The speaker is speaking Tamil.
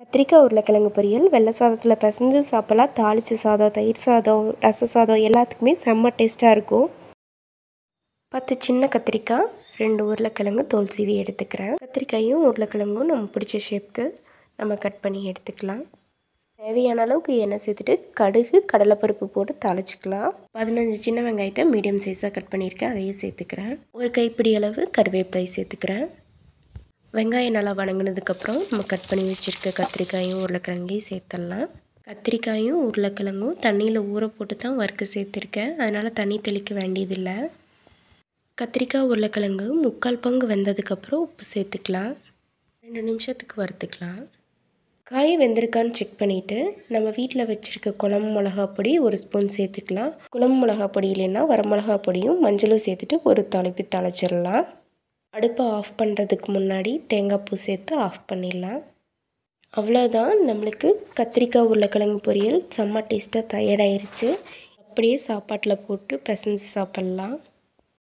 கத்திரிக்காய் உருளைக்கிழங்கு பொரியல் வெள்ளை சாதத்தில் பிசைஞ்சு சாப்பிட்லாம் தாளித்து சாதம் தயிர் சாதம் ரச சாதம் எல்லாத்துக்குமே செம்ம டேஸ்ட்டாக இருக்கும் பத்து சின்ன கத்திரிக்காய் ரெண்டு உருளைக்கிழங்கு தோல் சீவி எடுத்துக்கிறேன் கத்திரிக்காயும் உருளைக்கிழங்கும் நம்ம பிடிச்ச ஷேப்புக்கு நம்ம கட் பண்ணி எடுத்துக்கலாம் தேவையான அளவுக்கு எண்ணெய் சேர்த்துட்டு கடுகு கடலைப்பருப்பு போட்டு தாளிச்சிக்கலாம் பதினஞ்சு சின்ன வெங்காயத்தை மீடியம் சைஸாக கட் பண்ணியிருக்கேன் அதையும் சேர்த்துக்கிறேன் ஒரு கைப்பிடி அளவு கருவேப்பிலை சேர்த்துக்கிறேன் வெங்காயம் நல்லா வணங்கினதுக்கப்புறம் நம்ம கட் பண்ணி வச்சுருக்க கத்திரிக்காயும் உருளைக்கிழங்கையும் சேர்த்துடலாம் கத்திரிக்காயும் உருளைக்கிழங்கும் தண்ணியில் ஊற போட்டு தான் வறுக்க சேர்த்துருக்கேன் அதனால் தண்ணி தெளிக்க வேண்டியதில்லை கத்திரிக்காய் உருளைக்கிழங்கு முக்கால் பங்கு வெந்ததுக்கப்புறம் உப்பு சேர்த்துக்கலாம் ரெண்டு நிமிஷத்துக்கு வறுத்துக்கலாம் காய் வெந்திருக்கான்னு செக் பண்ணிவிட்டு நம்ம வீட்டில் வச்சுருக்க குழம்பு மிளகா பொடி ஒரு ஸ்பூன் சேர்த்துக்கலாம் குழம்பு மிளகா பொடி இல்லைன்னா வரமிளகா பொடியும் மஞ்சளும் சேர்த்துட்டு ஒரு தாளிப்பு தாளிச்சிடலாம் அடுப்பை ஆஃப் பண்ணுறதுக்கு முன்னாடி தேங்காய் பூ சேர்த்து ஆஃப் பண்ணிடலாம் அவ்வளோதான் நம்மளுக்கு கத்திரிக்காய் உருளைக்கிழங்கு பொரியல் செம்ம டேஸ்ட்டாக தயாராகிருச்சு அப்படியே சாப்பாட்டில் போட்டு பிசைஞ்சு சாப்பிட்லாம்